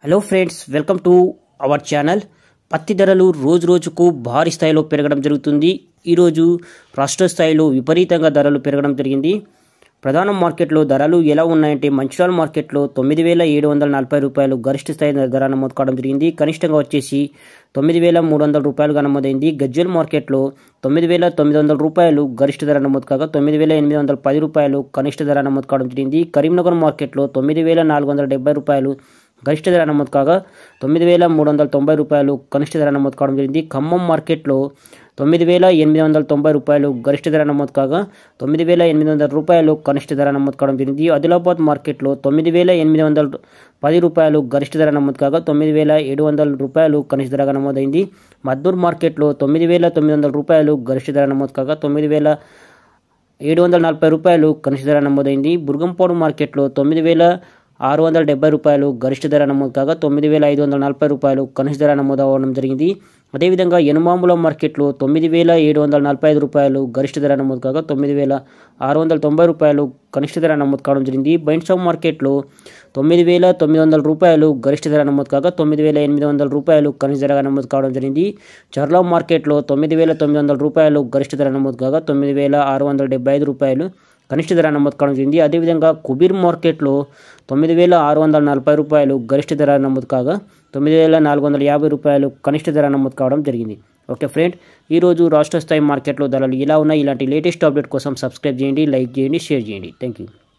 hello friends welcome to our channel పత్తి ధరలు రోజు రోజుకు భారీ స్థాయిలో పెరగడం జరుగుతుంది ఈరోజు రాష్ట్ర స్థాయిలో విపరీతంగా ధరలు పెరగడం జరిగింది ప్రధాన మార్కెట్లో ధరలు ఎలా ఉన్నాయంటే మంచిర్యాల మార్కెట్లో తొమ్మిది వేల ఏడు వందల నలభై రూపాయలు గరిష్ట స్థాయి ధర నమోదు కావడం జరిగింది కనిష్టంగా వచ్చేసి తొమ్మిది వేల మూడు వందల రూపాయలుగా నమోదైంది గజ్జల్ మార్కెట్లో తొమ్మిది వేల తొమ్మిది వందల రూపాయలు గరిష్ట ధర నమోదు కాగా తొమ్మిది వేల ఎనిమిది వందల పది రూపాయలు కనిష్ట ధర నమోదు కావడం జరిగింది కరీంనగర్ మార్కెట్లో తొమ్మిది వేల నాలుగు వందల డెబ్బై రూపాయలు గరిష్ట ధర నమోదు కాగా తొమ్మిది వేల మూడు వందల తొంభై రూపాయలు కనిష్ట ధర నమోదు కావడం జరిగింది ఖమ్మం మార్కెట్లో తొమ్మిది వేల ఎనిమిది వందల తొంభై రూపాయలు గరిష్ట ధర నమోదు కాగా తొమ్మిది వేల ఎనిమిది వందల రూపాయలు కనిష్ట ధర నమోదు కావడం జరిగింది ఆదిలాబాద్ మార్కెట్లో తొమ్మిది వేల ఎనిమిది వందల పది రూపాయలు గరిష్ట ధర నమోదు కాగా తొమ్మిది వేల ఏడు వందల రూపాయలు కనిష్ట ధరగా నమోదైంది మద్దూర్ మార్కెట్లో తొమ్మిది వేల తొమ్మిది వందల రూపాయలు గరిష్ట ధర నమోదు కాగా తొమ్మిది వేల ఏడు వందల నలభై రూపాయలు కనిష్ట ధర నమోదైంది బుర్గంపాడు మార్కెట్లో తొమ్మిది వేల ఆరు వందల డెబ్బై రూపాయలు గరిష్ట ధర నమోదు కాగా తొమ్మిది వేల ఐదు వందల నలభై రూపాయలు కనిష్ట ధర నమోదు అవ్వడం జరిగింది అదేవిధంగా ఎనుమాముల మార్కెట్లో తొమ్మిది వేల ఏడు వందల నలభై ఐదు రూపాయలు గరిష్ట ధర నమోదు కాగా తొమ్మిది వేల ఆరు వందల తొంభై రూపాయలు కనిష్ట ధర నమోదు కావడం జరిగింది బైన్షాప్ మార్కెట్లో తొమ్మిది వేల తొమ్మిది వందల రూపాయలు గరిష్ట ధర నమోదు కాగా తొమ్మిది వేల ఎనిమిది వందల రూపాయలు కనిష్ట ధరగా నమోదు కావడం జరిగింది చర్లా మార్కెట్లో తొమ్మిది వేల తొమ్మిది వందల రూపాయలు గరిష్ట ధర నమోదు కాగా తొమ్మిది వేల ఆరు వందల డెబ్బై ఐదు రూపాయలు కనిష్ట ధర నమోదు కావడం జరిగింది అదేవిధంగా కుబీర్ మార్కెట్లో తొమ్మిది వేల ఆరు వందల నలభై రూపాయలు గరిష్ట ధర నమోదు కాగా తొమ్మిది వేల నాలుగు వందల యాభై రూపాయలు కనిష్ట ధర నమోదు కావడం జరిగింది ఓకే ఫ్రెండ్ ఈరోజు రాష్ట్ర స్థాయి మార్కెట్లో ధరలు ఇలా ఉన్నాయి ఇలాంటి లేటెస్ట్ అప్డేట్ కోసం సబ్స్క్రైబ్ చేయండి లైక్ చేయండి షేర్ చేయండి థ్యాంక్ యూ